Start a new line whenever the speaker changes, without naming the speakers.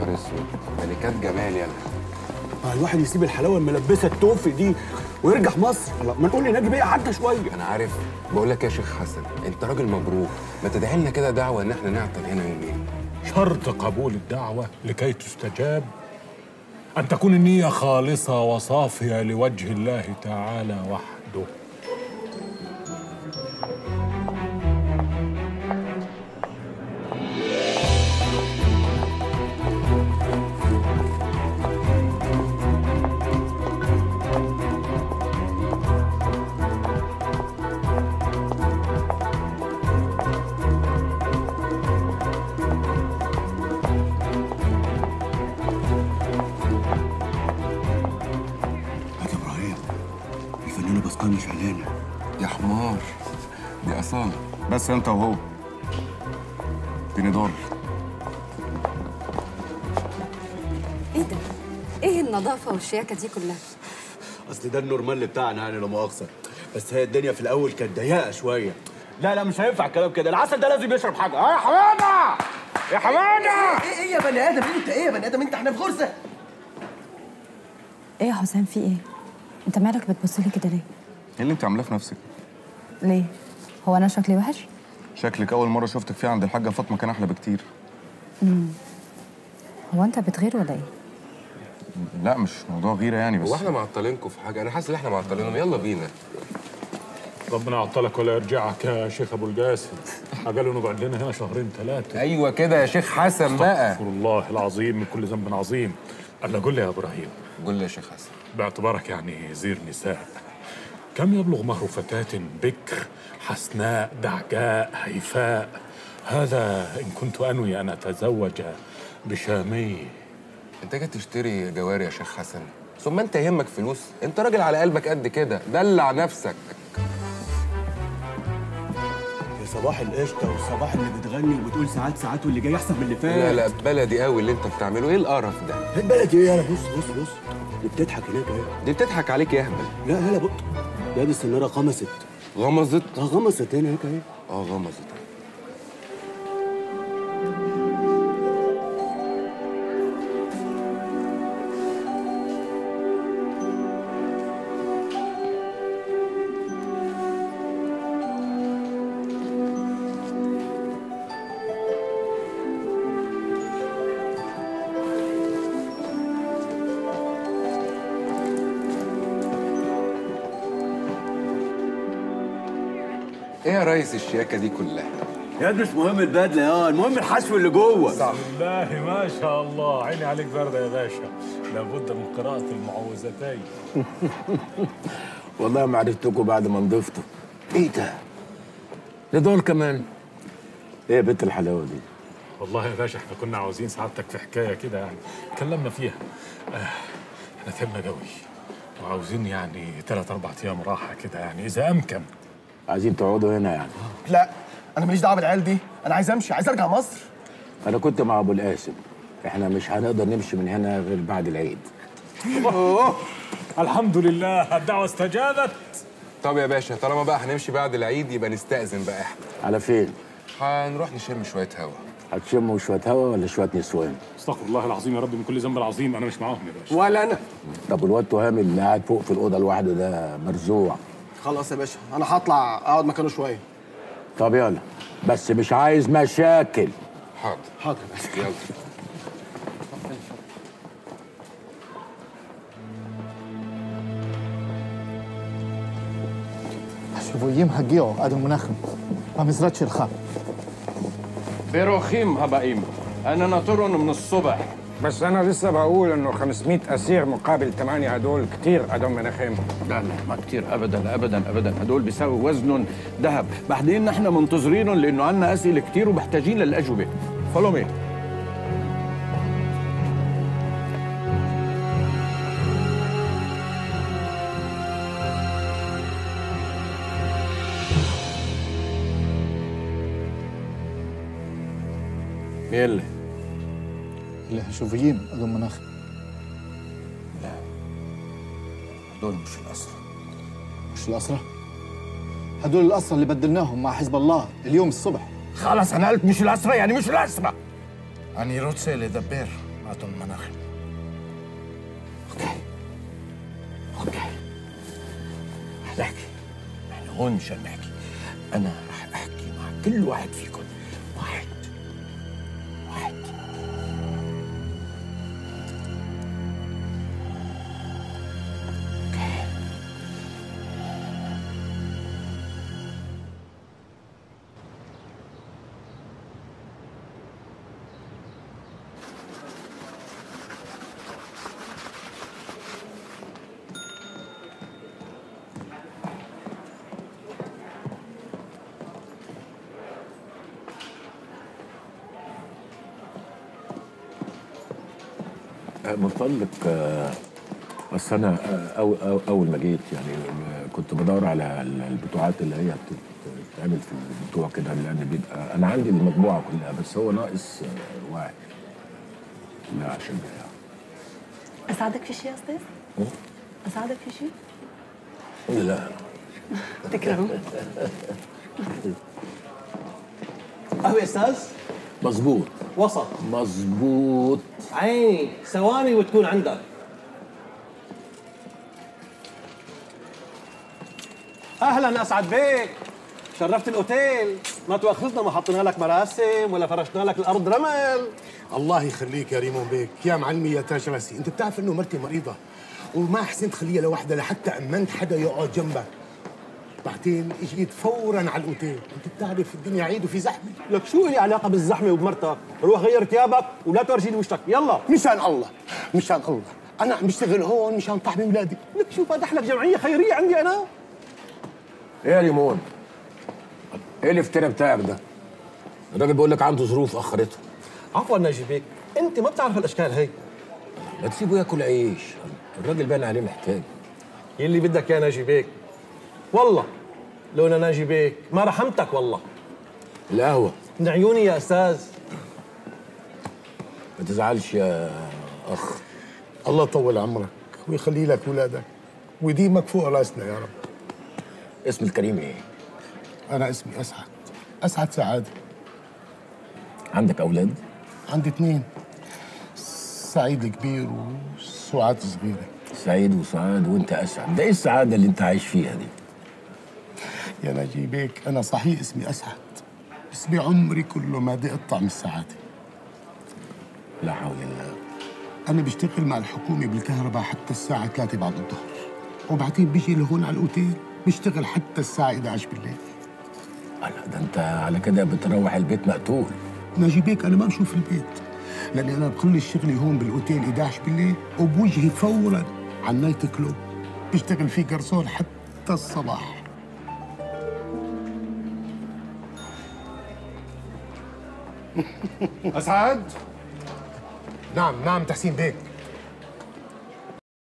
نهار اسود ملكات جمال يلا
ما الواحد يسيب الحلاوه الملبسه التوفي دي ويرجع مصر الله، ما تقول لي ناجي بيه حتى شويه
انا عارف بقول لك يا شيخ حسن انت راجل مبروك ما تدعي لنا كده دعوه ان احنا نعطل هنا يومين
شرط قبول الدعوة لكي تستجاب أن تكون النية خالصة وصافية لوجه الله تعالى وحده
يا ابراهيم الفنانه بسطاني شعلانه
يا حمار دي اصاله
بس انت وهو اديني دور
ايه ده؟ ايه النظافة والشياكة دي كلها؟
اصل ده النورمال بتاعنا يعني لا مؤاخذه بس هي الدنيا في الاول كانت ضيقه شويه لا لا مش هينفع الكلام كده العسل ده لازم يشرب حاجه اه يا حماده يا حماده
ايه ايه يا بني ادم انت ايه يا بني ادم انت احنا في غرزه
ايه يا حسام في ايه؟ انت مالك بتبص لي كده ليه؟
ايه اللي انت عاملاه في نفسك
ليه؟ هو انا شكلي وحش؟
شكلك اول مره شفتك فيها عند الحاجه فاطمه كان احلى بكتير
هو انت بتغير ولا ايه؟
لا مش موضوع غيره يعني بس
هو احنا معطلينكم في حاجه انا حاسس ان احنا معطلينهم يلا بينا
ربنا يعطلك ولا يرجعك يا شيخ أبو القاسم قالوا نقعد لنا هنا شهرين ثلاثة
ايوه كده يا شيخ حسن بقى
استغفر الله العظيم من كل ذنب عظيم ألا قل لي يا إبراهيم
قول لي يا شيخ حسن
باعتبارك يعني زير نساء كم يبلغ مهر فتاة بكر حسناء دعجاء هيفاء هذا إن كنت أنوي أن أتزوج بشامي
انت جاي تشتري جواري يا شيخ حسن ثم انت يهمك فلوس انت راجل على قلبك قد كده دلع نفسك
يا صباح القشطه والصباح اللي بتغني وبتقول ساعات ساعات واللي جاي احسن من اللي فات
لا لا بلدي قوي اللي انت بتعمله ايه القرف ده
هي بلدي ايه يالا بص بص بص دي بتضحك هناك اهي
دي بتضحك عليك يا اهبل
لا هلا بط يا دي السناره غمست
غمزت
اه غمست هنا هيك اهي
اه غمزت ايه يا ريس الشياكه دي كلها
يا دي مش مهم البدله اه المهم الحشو اللي جوه
صح
الله ما شاء الله عيني عليك باردة يا باشا لابد من قراءة المعوذتين
والله ما عرفتكم بعد ما نضفتوا ايه ده؟ ده دول كمان ايه يا بنت الحلاوه دي؟
والله يا باشا احنا كنا عاوزين سعادتك في حكاية كده يعني اتكلمنا فيها آه، احنا تعبنا قوي وعاوزين يعني ثلاث أربع أيام راحة كده يعني إذا أمكن
عايزين تقعدوا هنا يعني
لا انا ماليش دعوه بالعيال دي انا عايز امشي عايز ارجع مصر
انا كنت مع ابو القاسم احنا مش هنقدر نمشي من هنا غير بعد العيد
الحمد لله الدعوة استجابت
طب يا باشا طالما بقى هنمشي بعد العيد يبقى نستأذن بقى احنا
على فين؟
هنروح نشم شويه هوا
هتشموا شويه هوا ولا شويه نسوان؟
استغفر الله العظيم يا رب من كل ذنب العظيم أنا مش معاهم يا باشا
ولا انا
طب الواد تهامي اللي قاعد فوق في الاوضه لوحده ده مرزوع
خلاص يا باشا انا هطلع اقعد مكانه شويه
طب يلا بس مش عايز مشاكل
حاضر
حاضر يا باشا
يلا
שבויים הגיעו עד המנחם, במשרד שלך.
بروخيم هبقيم انا ناطرهم من الصبح
بس انا لسه بقول انه 500 اسير مقابل 8 هدول كتير ادم مناخيم
لا لا ما كتير ابدا ابدا ابدا هدول بيساوي وزنهم ذهب بعدين نحن منتظرينهم لانه عندنا اسئله كتير ومحتاجين للاجوبه فولو مي يلا
اللي هشوفيين عد المناخم
هدول مش الاسرى
مش الأسرة هدول الأسرة اللي بدلناهم مع حزب الله اليوم الصبح
خلاص انا قلت مش الاسرى يعني مش الاسرى اني روتسي لدبر
أدون مناخم
اوكي نحكي احنا هون مشان نحكي انا رح احكي مع كل واحد فيكم واحد واحد اوكي آه، من فضلك آه، بس انا آه، أو أو اول ما جيت يعني آه، كنت بدور على ال- البتوعات اللي هي بتت- بتتعمل في البتوع كده لان بيبقى انا عندي المطبوعه كلها بس هو ناقص آه، واحد لا عشان
اساعدك في شيء يا استاذ؟
م?
اساعدك في شيء؟
لا
تكرم
قهوة يا استاذ
مظبوط
وسط
مظبوط
عيني ثواني وتكون عندك اهلا اسعد بيك شرفت الاوتيل ما تواخذنا ما حطينا لك مراسم ولا فرشنا لك الارض رمل
الله يخليك يا ريمون بيك يا معلمي يا تاج راسي انت بتعرف انه مرتي مريضه وما حسنت خليها لوحدها لحتى امنت حدا يقعد جنبك بعدين اجيت فورا على الاوتيل انت بتعرف الدنيا عيد وفي زحمه
لك شو لي علاقه بالزحمه وبمرتك روح غير ثيابك ولا تورجيني وشك يلا
مشان الله مشان الله انا عم بشتغل هون مشان طعم اولادي
لك شو فاتح لك جمعيه خيريه عندي انا
ايه يا ريمون ايه الافتراء بتاعك ده الراجل بيقول لك عنده ظروف اخرته
عفوا ناجي بيك انت ما بتعرف الاشكال هي
ما تسيبه ياكل عيش الراجل باين عليه محتاج
يلي بدك يا ناجي بيك والله لولا ناجي بيك ما رحمتك والله
القهوه
من عيوني يا استاذ
ما تزعلش يا اخ
الله يطول عمرك ويخلي لك اولادك ويديمك فوق راسنا يا رب
اسم الكريم ايه
انا اسمي اسعد اسعد سعاده
عندك اولاد
عندي اثنين سعيد الكبير وسعاد الصغيره
سعيد وسعاد وانت اسعد ده ايه السعاده اللي انت عايش فيها دي
يا نجي بيك انا صحيح اسمي اسعد بس بعمري كله ما دقت طعم السعاده
لا حول الله
انا بشتغل مع الحكومه بالكهرباء حتى الساعه 3 بعد الظهر وبعدين بيجي لهون على الاوتيل بشتغل حتى الساعه 11 بالليل
لا ده انت على كده بتروح البيت مقتول
ناجي بيك انا ما بشوف البيت لاني انا بخلص شغلي هون بالاوتيل 11 بالليل وبوجهي فورا على النايت كلوب بشتغل فيه جرسون حتى الصباح اسعد نعم نعم تحسين بيك